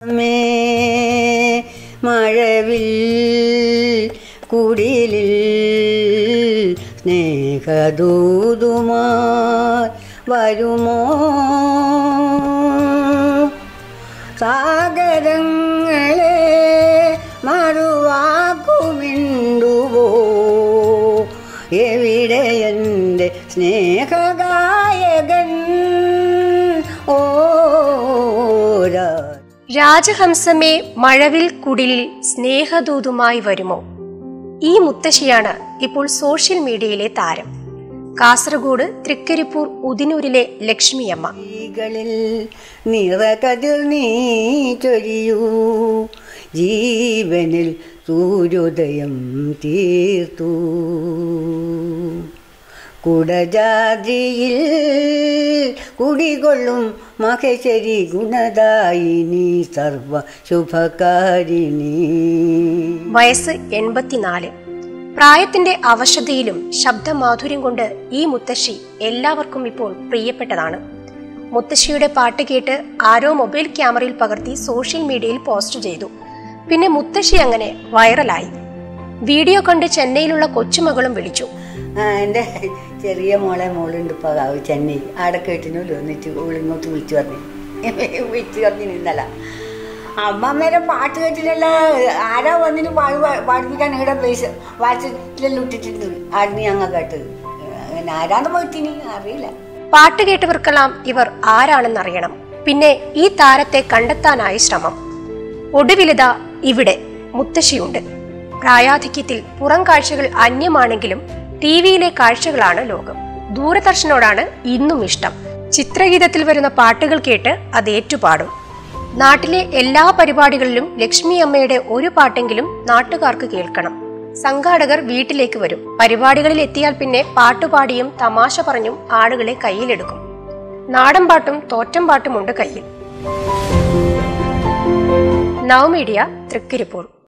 may മഴവിൽ കുടിലിൽ സ്നേഹദൂതുമാർ വരുമോ സാഗരങ്ങളെ മറുവാക്കുമിണ്ടുവോ എവിടെ എൻ്റെ സ്നേഹഗായകൻ ഓ രാ രാജഹംസമേ മഴവിൽ കുടിലിൽ സ്നേഹദൂതുമായി വരുമോ ഈ മുത്തശ്ശിയാണ് ഇപ്പോൾ സോഷ്യൽ മീഡിയയിലെ താരം കാസർഗോഡ് തൃക്കരിപ്പൂർ ഉദിനൂരിലെ ലക്ഷ്മിയമ്മ കളിൽ നിറകതിർ നീ ചൊരിയൂ ജീവനിൽ സൂര്യോദയം തീർത്തു കുടജാതിയിൽ കുടികൊള്ളും മഹേശ്വരി ഗുണദായിനി സർവ ശുഭകാരിണി വയസ്സ് എൺപത്തിനാല് പ്രായത്തിന്റെ അവശതയിലും ശബ്ദമാധുര്യം കൊണ്ട് ഈ മുത്തശ്ശി എല്ലാവർക്കും ഇപ്പോൾ പ്രിയപ്പെട്ടതാണ് മുത്തശ്ശിയുടെ പാട്ട് കേട്ട് ആരോ മൊബൈൽ ക്യാമറയിൽ പകർത്തി സോഷ്യൽ മീഡിയയിൽ പോസ്റ്റ് ചെയ്തു പിന്നെ മുത്തശ്ശി അങ്ങനെ വൈറലായി വീഡിയോ കണ്ട് ചെന്നൈയിലുള്ള കൊച്ചുമകളും വിളിച്ചു ആ, എൻ്റെ ചെറിയ മോളെ മോളുണ്ട് ഇപ്പോൾ കാവ് ചെന്നൈ ആടെ കേട്ടിനല്ലോ എന്നിട്ട് ഓളിങ്ങോട്ട് വിളിച്ചു പറഞ്ഞു വിളിച്ചു പറഞ്ഞു നിന്നല്ല അമ്മമ്മേരെ പാട്ട് കേട്ടില്ലല്ല ആരാ വന്നിട്ട് പാടി പാടിപ്പിക്കാൻ ഇവിടെ പൈസ വാട്സപ്പിലെല്ലാം ഇട്ടിട്ടുണ്ട് ആടിന് ഞങ്ങൾ കേട്ടത് അങ്ങനെ ആരാന്ന് പോയിട്ടിനി അറിയില്ല പാട്ട് കേട്ടവർക്കെല്ലാം ഇവർ ആരാണെന്നറിയണം പിന്നെ ഈ താരത്തെ കണ്ടെത്താനായി ശ്രമം ഒടുവിലിത ഇവിടെ മുത്തശ്ശിയുണ്ട് പ്രായാധിക്യത്തിൽ പുറം കാഴ്ചകൾ അന്യമാണെങ്കിലും ടി വിയിലെ കാഴ്ചകളാണ് ലോകം ദൂരദർശനോടാണ് ഇന്നും ഇഷ്ടം ചിത്രഗീതത്തിൽ വരുന്ന പാട്ടുകൾ കേട്ട് അത് ഏറ്റുപാടും നാട്ടിലെ എല്ലാ പരിപാടികളിലും ലക്ഷ്മി അമ്മയുടെ ഒരു പാട്ടെങ്കിലും നാട്ടുകാർക്ക് കേൾക്കണം സംഘാടകർ വീട്ടിലേക്ക് വരും പരിപാടികളിൽ എത്തിയാൽ പിന്നെ പാട്ടുപാടിയും തമാശ പറഞ്ഞും ആളുകളെ കയ്യിലെടുക്കും നാടൻ പാട്ടും തോറ്റം പാട്ടുമുണ്ട് കയ്യിൽ നവമീഡിയ തൃക്കരിപ്പൂർ